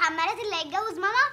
محملات اللي هيتجوز ماما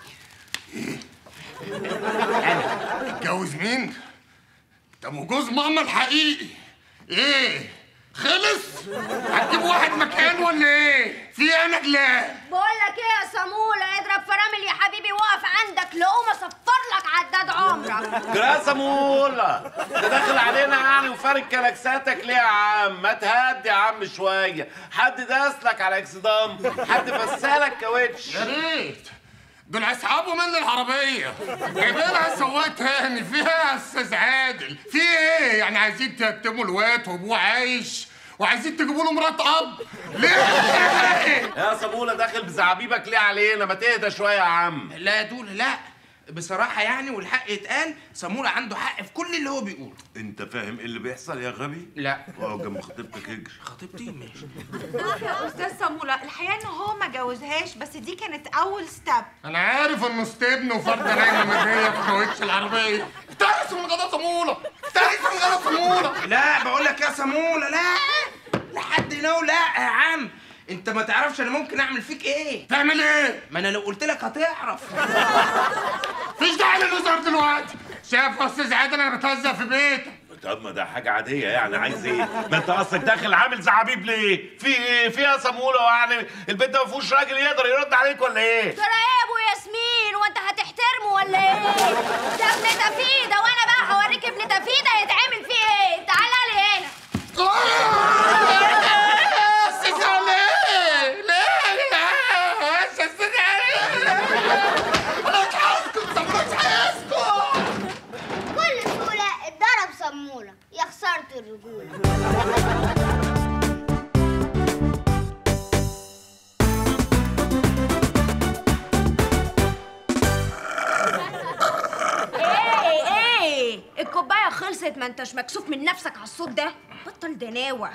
اتجوز مين؟ طب وجوز ماما الحقيقي ايه؟ خلص؟ هتجيب واحد مكانه ولا ايه؟ في انا لا بقول لك ايه يا سموله اضرب فرامل يا حبيبي وقف عندك لقوم اصفر لك عداد عمرك يا سمولة ده داخل علينا يعني وفارق كلاكساتك ليه يا عم ما تهدي يا عم شوية حد داسلك على اكسدام حد فسالك كاوتش يا ريت دول اسحبوا مني العربية جايبين لها سواق تاني فيها يا استاذ عادل في ايه؟ يعني عايزين تهتموا الواد وابوه عايش وعايزين تجيبوا له مرات اب ليه؟ يا سمولة داخل بزعبيبك ليه علينا ما تهدى شوية يا عم لا يا دول لا بصراحة يعني والحق يتقال سمولة عنده حق في كل اللي هو بيقوله انت فاهم ايه اللي بيحصل يا غبي؟ لا اه جنب خطيبتك اجري خطيبتي ماشي يا استاذ سموله الحقيقه ان هو ما جوزهاش بس دي كانت اول ستيب انا عارف انه استبن وفرده نايمه مديه في كاوتش العربيه افترسوا من غدا صموله افترسوا من غدا صموله لا بقول لك يا سمولة لا لحد هنا لا يا عم انت ما تعرفش انا ممكن اعمل فيك ايه تعمل ايه؟ ما انا لو قلت لك هتعرف مفيش داعي للهزار دلوقتي شايف يا استاذ عادل انا بتهزق في بيتك طب ما ده حاجة عادية يعني عايز ايه؟ ما انت اصلك داخل عامل زعبيب ليه؟ في ايه؟ فيها سمولة يعني البيت ده ما فيهوش راجل يقدر يرد عليك ولا ايه؟ ترى ايه يا ابو ياسمين وانت هتحترمه ولا ايه ده ابن تفيده وانا بقى هوريك ابن تفيده يتعمل فيه ايه تعالى لي هنا استاذ علي ليه؟ لا استاذ علي انا مش هسكت طب مش هسكت بكل سهولة اتضرب صمولة يا خسارة الرجولة ايه ايه الكوبايه خلصت ما انتش مكسوف من نفسك على الصوت ده بطل دناوه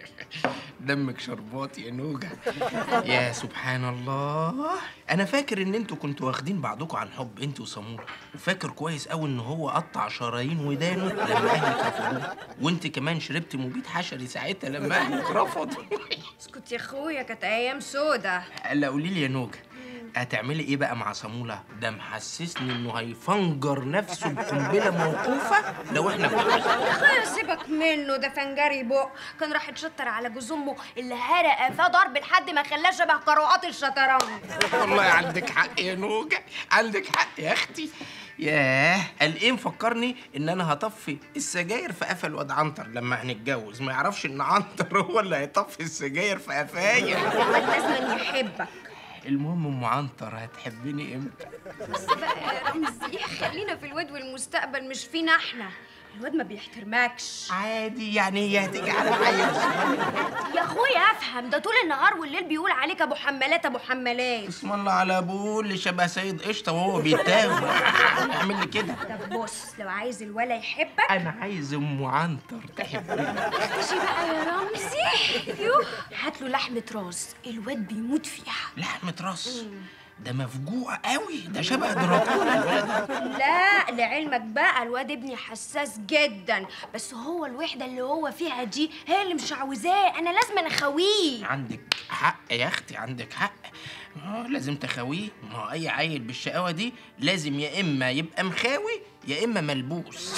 دمك شربات يا نوجة يا سبحان الله انا فاكر ان انتوا كنتوا واخدين بعضكم عن حب انت وسمورة وفاكر كويس قوي ان هو قطع شرايين ودانه لما اهلك رفضوه وانت كمان شربت مبيد حشري ساعتها لما اهلك رفضوا اسكت يا اخويا كانت ايام سودا لا قولي لي يا نوجة هتعملي ايه بقى مع صامولة؟ ده محسسني انه هيفنجر نفسه بقنبله موقوفه لو احنا اتجوزنا يا اخويا سيبك منه ده فنجري بق كان راح يتشطر على جوز امه اللي هرق فيه ضرب لحد ما خلاه شبه قراءات الشطرنج والله عندك حق يا نوجة عندك حق يا اختي ياه قال ايه مفكرني ان انا هطفي السجاير في قفا الواد عنتر لما هنتجوز ما يعرفش ان عنتر هو اللي هيطفي السجاير في قفايا الواد لازم يحبك المهم ام عنتر هتحبني امتى بس بقى يا رمزي خلينا في الواد والمستقبل مش فينا احنا الواد ما بيحترمكش عادي يعني هي هتيجي على عيل صغير يا اخويا افهم ده طول النهار والليل بيقول عليك ابو حمالات ابو حمالات اسم الله على ابوه اللي شبه سيد قشطه وهو بيتاوب اعمل لي كده طب بص لو عايز الولا يحبك انا عايز ام عنتر تحبني اختشي بقى يا رمزي يوه هات له لحمة راس الواد بيموت فيها لحمة راس ده مفجوع قوي ده شبه دراكولا الولد ده. لا لعلمك بقى الواد ابني حساس جدا بس هو الوحدة اللي هو فيها دي هي اللي مش عاوزاه انا لازم أنا اخويه عندك حق يا اختي عندك حق اه لازم تخاويه ما هو اي عيل بالشقاوه دي لازم يا اما يبقى مخاوي يا اما ملبوس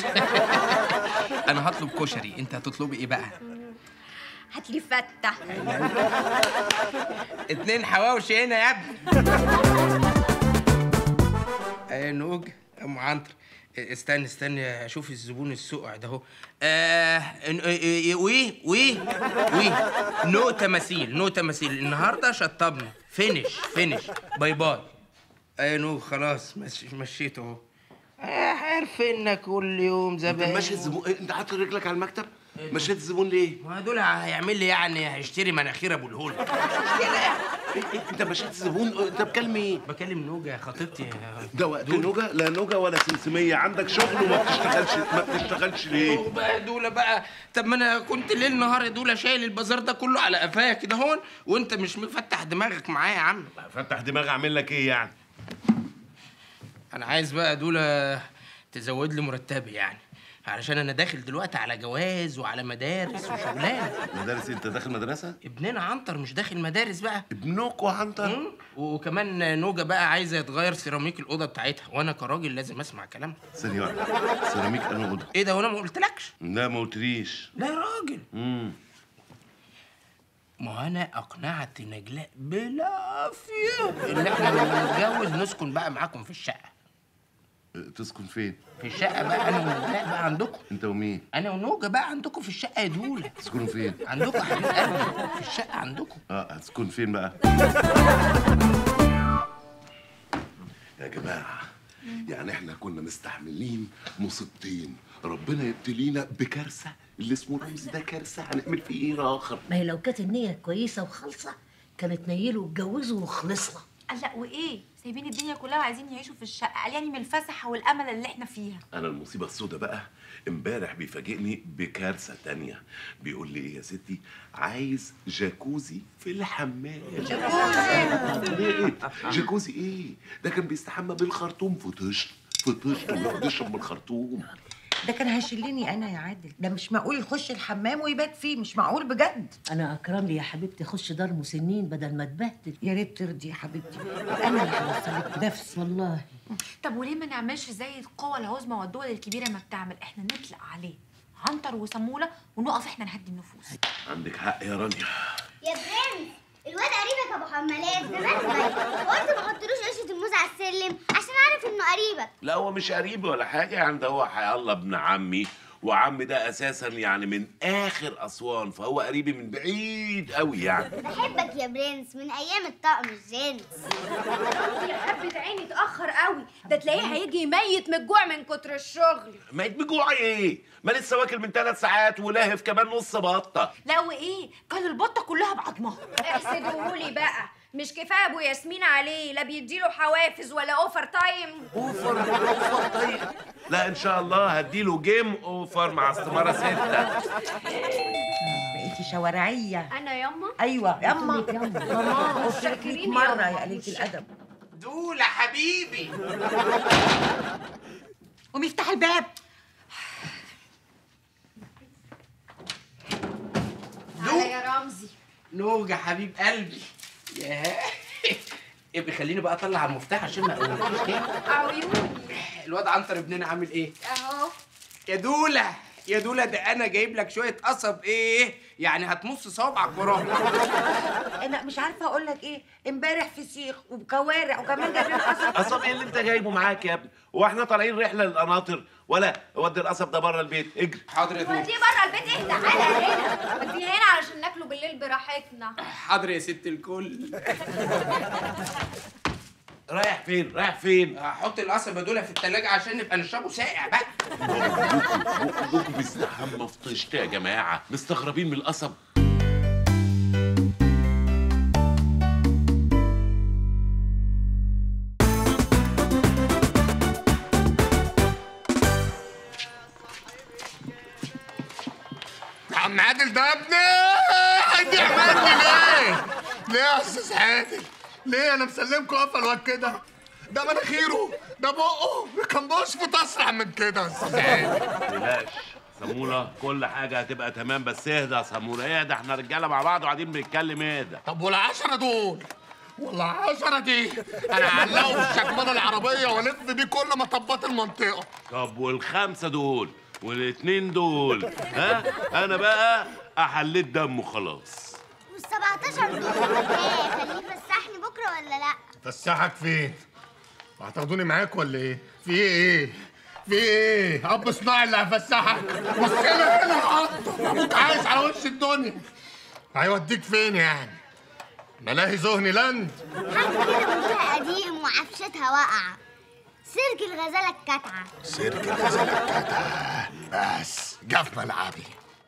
انا هطلب كشري انت هتطلبي ايه بقى هات لي فتة اتنين حواوشي هنا يا ابني ايه نوج ام عنتر استنى استنى اشوف الزبون السقع ده اهو آه إن- إيه- إيه- وي وي وي نو تماثيل نو تماثيل النهارده شطبنا فينش فينش باي باي ايه نو خلاص مش مشيته اهو آه، عارفينك كل يوم انت زباين ماشي الزبون انت حاطط رجلك على المكتب مشيت الزبون ليه؟ ما دول هيعمل لي يعني هيشتري مناخير ابو الهول انت مشيت الزبون انت بكلم ايه؟ بكلم نوجة خطيبتي ده وقت نوجة لا نوجة ولا سمسمية عندك شغل وما بتشتغلش ما بتشتغلش ليه؟ بقى دولة بقى طب ما انا كنت ليل نهار يا دولة شايل البازار ده كله على قفايا كده هون وانت مش مفتح دماغك معايا يا عم فتح دماغي اعمل لك ايه يعني؟ انا عايز بقى دولة تزود لي مرتبي يعني علشان انا داخل دلوقتي على جواز وعلى مدارس وشغلانه مدارس انت داخل مدرسه ابننا عنتر مش داخل مدارس بقى ابنكوا عنتر مم. وكمان نوجه بقى عايزه يتغير سيراميك الاوضه بتاعتها وانا كراجل لازم اسمع كلامها ثانيه واحده سيراميك انا اوضه ايه ده وانا ما قلتلكش لا ما قلتليش لا يا راجل امم ما انا اقنعت نجلاء بالعافيه ان احنا لما نتجوز نسكن بقى معاكم في الشقه تسكن فين في الشقه بقى انا ونجلاء بقى عندكم انت ومين انا ونوجه بقى عندكم في الشقه يا دوله تسكنوا فين عندكم يا حبيب قلبي في الشقه عندكم اه هتسكن فين بقى يا جماعة يعني احنا كنا مستحملين مصيبتين ربنا يبتلينا بكارثة اللي اسمه رمز ده كارثة هنعمل فيه ايه آخر ما هي لو كانت النية كويسة وخالصة كانت نيلوا واتجوزوا وخلصنا قال لا وايه سايبين الدنيا كلها وعايزين يعيشوا في الشقه قال يعني من الفسحه والامل اللي احنا فيها أنا المصيبة السوداء بقى امبارح بيفاجئني بكارثة تانية بيقول لي ايه يا ستي عايز جاكوزي في الحمام جاكوزي جاكوزي ايه ده كان بيستحمى بالخرطوم فطشت فطشت ويقعد يشرب من الخرطوم ده كان هيشلني انا يا عادل ده مش معقول يخش الحمام ويبات فيه مش معقول بجد أنا أكرم لي يا حبيبتي خش دار مسنين بدل ما تبهدل يا ريت ترضي يا حبيبتي انا اللي هوصلك بنفسي والله طب وليه ما نعملش زي القوى العظمى والدول الكبيره ما بتعمل احنا نطلق عليه عنتر وسموله ونقف احنا نهدي النفوس عندك حق يا رانيا يا برنس الواد قريبك ابو حمالات زمان ميت قلت ما احطلوش قشره الموز على السلم عشان اعرف انه قريبك لا هو مش قريب ولا حاجة يعني ده هو حيالله ابن عمي وعمي ده أساسا يعني من آخر أسوان فهو قريبي من بعيد قوي يعني بحبك يا برنس من ايام الطقم الجينز يا حبة عيني اتأخر قوي ده تلاقيه هيجي يميت من الجوع من كتر الشغل ما بجوع ايه؟ ما لسه واكل من ثلاث ساعات ولاهف كمان نص بطة لا وايه كان البطه كلها بعضمها احسدوهولي بقى مش كفايه ابو ياسمين عليه لا بيديله حوافز ولا اوفر تايم اوفر اوفر طيب لا ان شاء الله هديله جيم اوفر مع استمارة ستة بقيتي شوارعيه انا ياما ايوه ياما قلت لك ياما. ماما قلت لك 100 شاكرين مره ياما. يا قليله الادب دوله حبيبي ومفتاح الباب تعالى يا رمزي نوجه حبيب قلبي ياه ابقي خليني بقى اطلع المفتاح عشان ما اقولكيش تاني عيوني الواد عنتر ابننا عامل ايه اهو يا دوله يا دوله ده انا جايب لك شويه قصب ايه يعني هتمص صوابعك وراهم انا مش عارفه اقول لك ايه امبارح فسيخ وكوارع وكمان جايبين قصب قصب ايه اللي انت جايبه معاك يا ابني؟ هو احنا طالعين رحلة للقناطر ولا ودي القصب ده بره البيت اجري حاضر يا دوله ودي بره البيت ايه تعالى هنا ودي هنا علشان ناكله بالليل براحتنا حاضر يا ست الكل رايح فين؟ رايح فين؟ هحط القصبه دول في التلاجة عشان نبقى نشربه ساقع بقى بقكم بيستحمى في طشت يا جماعة مستغربين من القصب يا عم عادل ده يا ابني هيدي عملني ليه؟ ليه يا استاذ عادل؟ ليه انا مسلمكوا قفل الواد كده؟ ده مناخيره ده بقه كان بيشفط اسرع من كده يا استاذ عادل تقلقش سمولة كل حاجة هتبقى تمام بس اهدى يا سمولة اهدى احنا رجالة مع بعض وقاعدين بنتكلم اهدى طب والعشرة دول والعشرة دي انا هعلقه في الشكمانة العربية والف بيه كل مطبات المنطقة طب والخمسة دول والاتنين دول ها انا بقى احليت دمه خلاص وال 17 دول ايه خليه يفسحني بكره ولا لا فسحك فين؟ هتاخدوني معاك ولا ايه؟ في ايه؟ في ايه؟ اب صناعي اللي هفسحك بص هنا هنا حاطه ابوك عايش على وش الدنيا هيوديك فين يعني؟ ملاهي زهني لاند حاجه كده موديلها قديم وعفشتها واقعه سيرك الغزاله الكتعه سيرك الغزالة الكتعة بس جه في ملعبي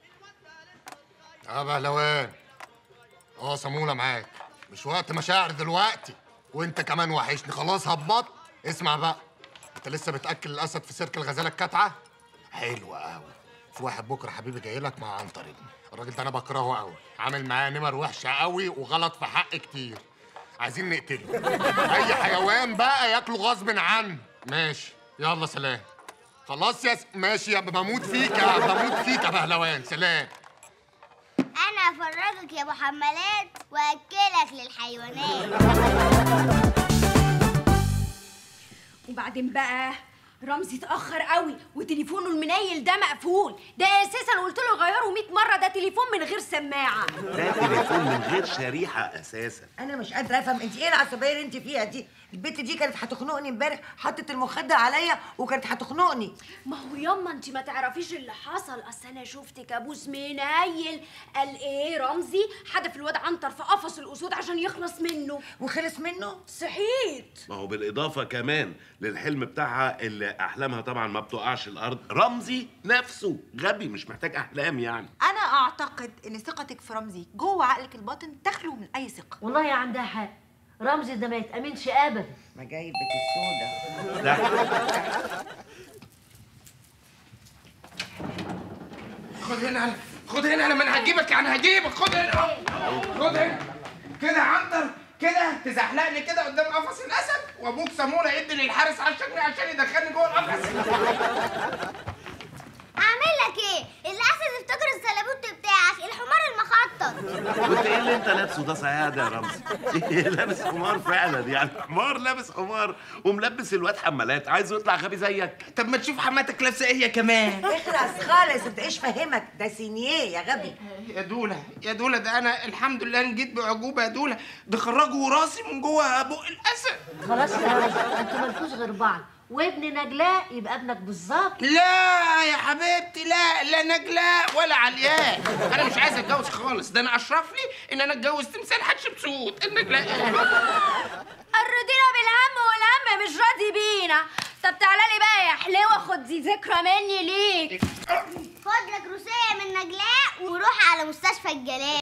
اه بهلوان اه صمولة معاك مش وقت مشاعر دلوقتي وانت كمان وحشني خلاص هبط اسمع بقى انت لسه بتاكل الاسد في سيرك الغزاله الكتعه حلو قوي في واحد بكره حبيبي جاي لك مع عنتر ابني الراجل ده انا بكرهه قوي عامل معايا نمر وحشه قوي وغلط في حق كتير عايزين نقتله اي حيوان بقى ياكله غصب عنه ماشي يلا سلام خلاص يا س... ماشي يا بموت فيك يا بموت فيك يا بهلوان سلام انا افرجك يا ابو حمالات واكلك للحيوانات وبعدين بقى رمزي اتاخر قوي وتليفونه المنيل ده مقفول ده اساسا قلت له غيره 100 مره ده تليفون من غير سماعه ده تليفون من غير شريحه اساسا انا مش قادره افهم انت ايه العصبيه اللي انت فيها دي البت دي كانت هتخنقني امبارح حطت المخده عليا وكانت هتخنقني ما هو ياما انت ما تعرفيش اللي حصل اصل انا شفت كابوس منيل قال ايه رمزي حدف الواد عنتر في قفص الاسود عشان يخلص منه وخلص منه صحيت ما هو بالاضافه كمان للحلم بتاعها اللي احلامها طبعا ما بتقعش الارض رمزي نفسه غبي مش محتاج احلام يعني انا اعتقد ان ثقتك في رمزي جوه عقلك الباطن تخلو من اي ثقه والله عندها حق رمزي ده ما يتأمنش أبدا ما جايبك السودا ده خد هنا على خد هنا لما انا هجيبك يعني هجيبك خد هنا أهو. خد هنا كده يا عنتر كده تزحلقني كده قدام قفص الاسد وابوك سمونه يدي للحارس عشان عشان يدخلني جوه القفص اعمل لك ايه الاسد افتكر السلابوت بتاعك الحمار المخطط وانت ايه اللي انت لابسه ده صحيح ده يا رمزي لابس حمار فعلا يعني حمار لابس حمار وملبس الواد حمالات عايزه يطلع غبي زيك طب ما تشوف حماتك لابسه ايه هي كمان اخلص خالص انت ايش فاهمك ده سينيه يا غبي يا دوله يا دوله ده انا الحمد لله نجيت بعجوبه يا دوله ده خرجوا راسي من جوه بق الاسد خلاص يا رمزي انتوا مالكوش غير بعض وابن نجلاء يبقى ابنك بالظبط لا يا حبيبتي لا لا نجلاء ولا علياء انا مش عايز اتجوز خالص ده انا اشرف لي ان انا اتجوز تمثال حتشبسوت النجلاء الردينا بالهم والهم مش راضي بينا طب تعالى لي بقى يا حلوه خد دي ذكرى مني ليك خد لك روسية من نجلاء وروح على مستشفى الجلال